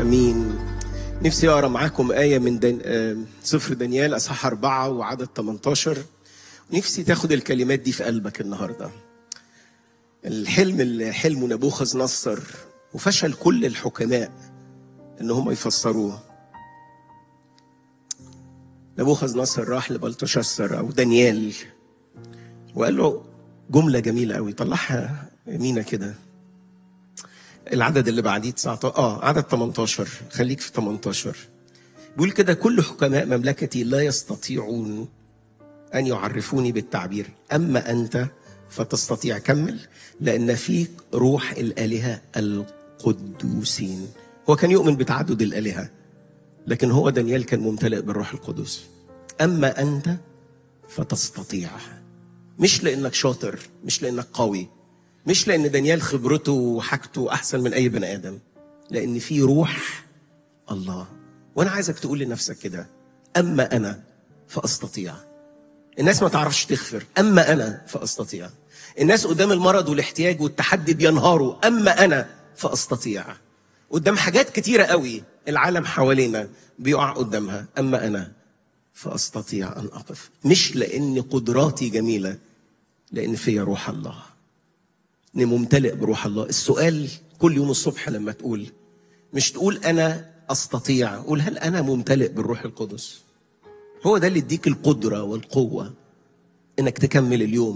امين نفسي اقرا معاكم ايه من دن... آه، سفر دانيال اصحاح أربعة وعدد 18 نفسي تاخد الكلمات دي في قلبك النهارده الحلم اللي حلمه نبوخذ نصر وفشل كل الحكماء ان هم يفسروه نبوخذ نصر راح لبلتشسر او دانيال وقال له جمله جميله قوي طلعها يمينه كده العدد اللي بعديه 19 اه عدد 18 خليك في 18 بيقول كده كل حكماء مملكتي لا يستطيعون ان يعرفوني بالتعبير اما انت فتستطيع كمل لان فيك روح الالهه القدوسين هو كان يؤمن بتعدد الالهه لكن هو دانيال كان ممتلئ بالروح القدس اما انت فتستطيع مش لانك شاطر مش لانك قوي مش لان دانيال خبرته وحاجته احسن من اي بني ادم لان في روح الله وانا عايزك تقول لنفسك كده اما انا فاستطيع الناس ما تعرفش تغفر اما انا فاستطيع الناس قدام المرض والاحتياج والتحدي بينهاروا اما انا فاستطيع قدام حاجات كتيره قوي العالم حوالينا بيقع قدامها اما انا فاستطيع ان اقف مش لان قدراتي جميله لان فيا روح الله اني ممتلئ بروح الله السؤال كل يوم الصبح لما تقول مش تقول انا استطيع قول هل انا ممتلئ بالروح القدس هو ده اللي يديك القدره والقوه انك تكمل اليوم